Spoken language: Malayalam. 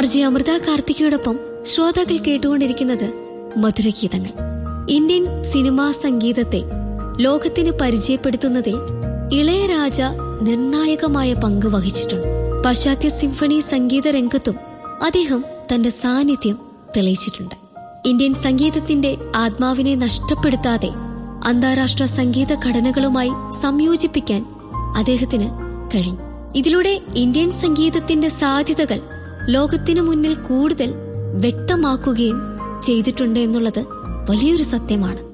ആർ ജെ അമൃത കാർത്തികയോടൊപ്പം ശ്രോതാക്കൾ കേട്ടുകൊണ്ടിരിക്കുന്നത് മധുരഗീതങ്ങൾ ഇന്ത്യൻ സിനിമാ സംഗീതത്തെ ലോകത്തിന് പരിചയപ്പെടുത്തുന്നതിൽ ഇളയരാജ നിർണായകമായ പങ്ക് വഹിച്ചിട്ടുണ്ട് പാശ്ചാത്യ സിംഫണി സംഗീത രംഗത്തും അദ്ദേഹം തന്റെ സാന്നിധ്യം തെളിയിച്ചിട്ടുണ്ട് ഇന്ത്യൻ സംഗീതത്തിന്റെ ആത്മാവിനെ നഷ്ടപ്പെടുത്താതെ അന്താരാഷ്ട്ര സംഗീത ഘടനകളുമായി സംയോജിപ്പിക്കാൻ അദ്ദേഹത്തിന് കഴിഞ്ഞു ഇതിലൂടെ ഇന്ത്യൻ സംഗീതത്തിന്റെ സാധ്യതകൾ ലോകത്തിനു മുന്നിൽ കൂടുതൽ വ്യക്തമാക്കുകയും ചെയ്തിട്ടുണ്ട് എന്നുള്ളത് വലിയൊരു സത്യമാണ്